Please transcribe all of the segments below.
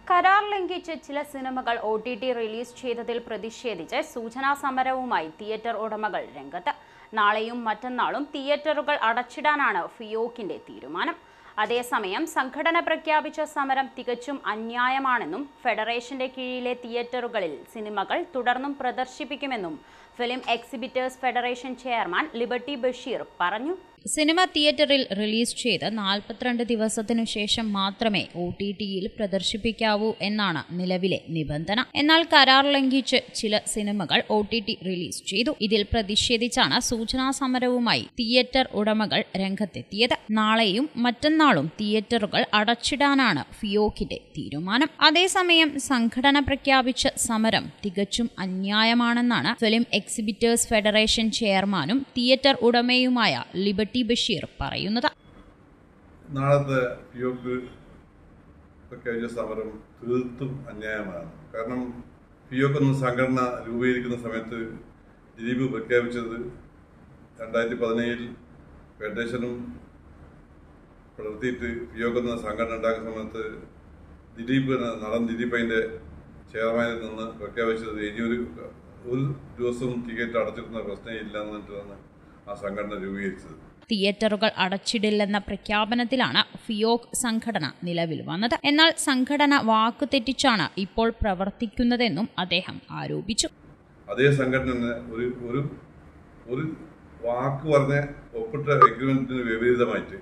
കരാർ ലംഘിച്ച് ചില സിനിമകൾ ഒ ടി ടി റിലീസ് ചെയ്തതിൽ പ്രതിഷേധിച്ച് സൂചനാ സമരവുമായി തിയേറ്റർ ഉടമകൾ രംഗത്ത് നാളെയും മറ്റന്നാളും തിയേറ്ററുകൾ അടച്ചിടാനാണ് ഫിയോക്കിന്റെ തീരുമാനം അതേസമയം സംഘടന പ്രഖ്യാപിച്ച സമരം തികച്ചും അന്യായമാണെന്നും ഫെഡറേഷന്റെ കീഴിലെ തിയേറ്ററുകളിൽ സിനിമകൾ തുടർന്നും പ്രദർശിപ്പിക്കുമെന്നും film exhibitors federation chairman Liberty Basheer പറഞ്ഞു സിനിമ തിയേറ്ററിൽ റിലീസ് ചെയ്ത് നാൽപ്പത്തിരണ്ട് ദിവസത്തിനു ശേഷം മാത്രമേ ഒ ടി ടിയിൽ പ്രദർശിപ്പിക്കാവൂ എന്നാണ് നിലവിലെ നിബന്ധന എന്നാൽ കരാർ ലംഘിച്ച് ചില സിനിമകൾ ഒ ടി ടി റിലീസ് ചെയ്തു ഇതിൽ പ്രതിഷേധിച്ചാണ് സൂചനാ സമരവുമായി തിയേറ്റർ ഉടമകൾ രംഗത്തെത്തിയത് നാളെയും മറ്റന്നാളും തിയേറ്ററുകൾ അടച്ചിടാനാണ് ഫിയോക്കിന്റെ തീരുമാനം അതേസമയം സംഘടന പ്രഖ്യാപിച്ച സമരം തികച്ചും അന്യായമാണെന്നാണ് ഫിലിം എക്സിബിറ്റേഴ്സ് ഫെഡറേഷൻ ചെയർമാനും തിയേറ്റർ ഉടമയുമായ ലിബർട്ടി ബഷീർ പറയുന്നത് നാളത്തെ പിഒക്ക് പ്രഖ്യാപിച്ച സമരം തീർത്തും അന്യായമാണ് കാരണം പിഒക്ക് എന്ന സംഘടന രൂപീകരിക്കുന്ന സമയത്ത് ദിലീപ് പ്രഖ്യാപിച്ചത് രണ്ടായിരത്തി പതിനേഴിൽ ഫെഡറേഷനും പുലർത്തിയിട്ട് പിഒക്ക് എന്ന സംഘടന ഉണ്ടാക്കുന്ന സമയത്ത് ദിലീപ് എന്ന നടൻ ദിലീപ് അതിൻ്റെ ചെയർമാനിൽ നിന്ന് പ്രഖ്യാപിച്ചത് ഇനിയൊരു ഒരു ദിവസവും ടിക്കറ്റ് അടച്ചിരുന്ന പ്രശ്നമേ ഇല്ല എന്നിട്ടാണ് ആ സംഘടന രൂപീകരിച്ചത് തിയേറ്ററുകൾ അടച്ചിടില്ലെന്ന പ്രഖ്യാപനത്തിലാണ് ഫിയോക് സംഘടന നിലവിൽ വന്നത് എന്നാൽ സംഘടന വാക്കു തെറ്റിച്ചാണ് ഇപ്പോൾ പ്രവർത്തിക്കുന്നതെന്നും അദ്ദേഹം ആരോപിച്ചു അതേ സംഘടന തന്നെ ഒരു ഒരു ഒരു വാക്ക് പറഞ്ഞ ഒപ്പിട്ട എഗ്രിമെന്റിന് വിപരീതമായിട്ട്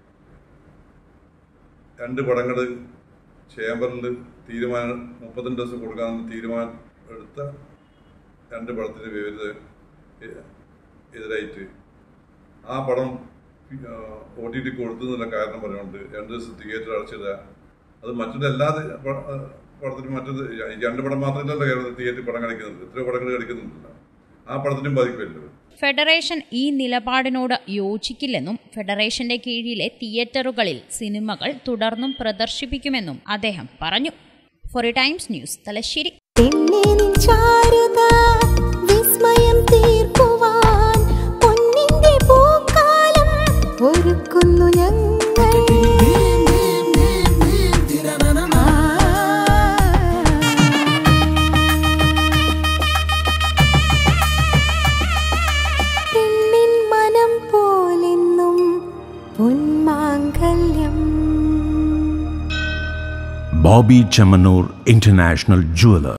രണ്ട് പടങ്ങൾ ചേംബറിൽ തീരുമാനം മുപ്പത്തിരണ്ട് ദിവസം കൊടുക്കാമെന്ന് തീരുമാനം എടുത്ത രണ്ട് പടത്തിന് വിപരീത എതിരായിട്ട് ആ പടം ഒ ടി ടി കൊടുത്തു എന്നുള്ള കാരണം പറഞ്ഞുകൊണ്ട് രണ്ട് ദിവസം തിയേറ്റർ അടച്ചിടുക അത് മറ്റൊരു എല്ലാ പ- പടത്തിനും മറ്റൊരു ഈ രണ്ട് പടം മാത്രമല്ലല്ലോ കേരളത്തിൽ തിയേറ്ററിൽ പടം കളിക്കുന്നത് എത്രയോ പടങ്ങൾ കളിക്കുന്നുണ്ടല്ലോ ആ പടത്തിനും ബാധിക്കുമല്ലോ ഫെഡറേഷൻ ഈ നിലപാടിനോട് യോജിക്കില്ലെന്നും ഫെഡറേഷന്റെ കീഴിലെ തിയേറ്ററുകളിൽ സിനിമകൾ തുടർന്നും പ്രദർശിപ്പിക്കുമെന്നും അദ്ദേഹം പറഞ്ഞു ഫോർ ടൈംസ് ന്യൂസ് തലശ്ശേരി പെണ്ണേ നിൻ ചാരുത വിസ്മയം തീർക്കുവാൻ പൊന്നിന്റെ പൂക്കാലം ഒരുക്കുന്നു ഞങ്ങൾ പെണ്ണിൻ മനം പോലെന്നും പൊന്മാംഗല്യം Bobby Chamanur International Jeweler.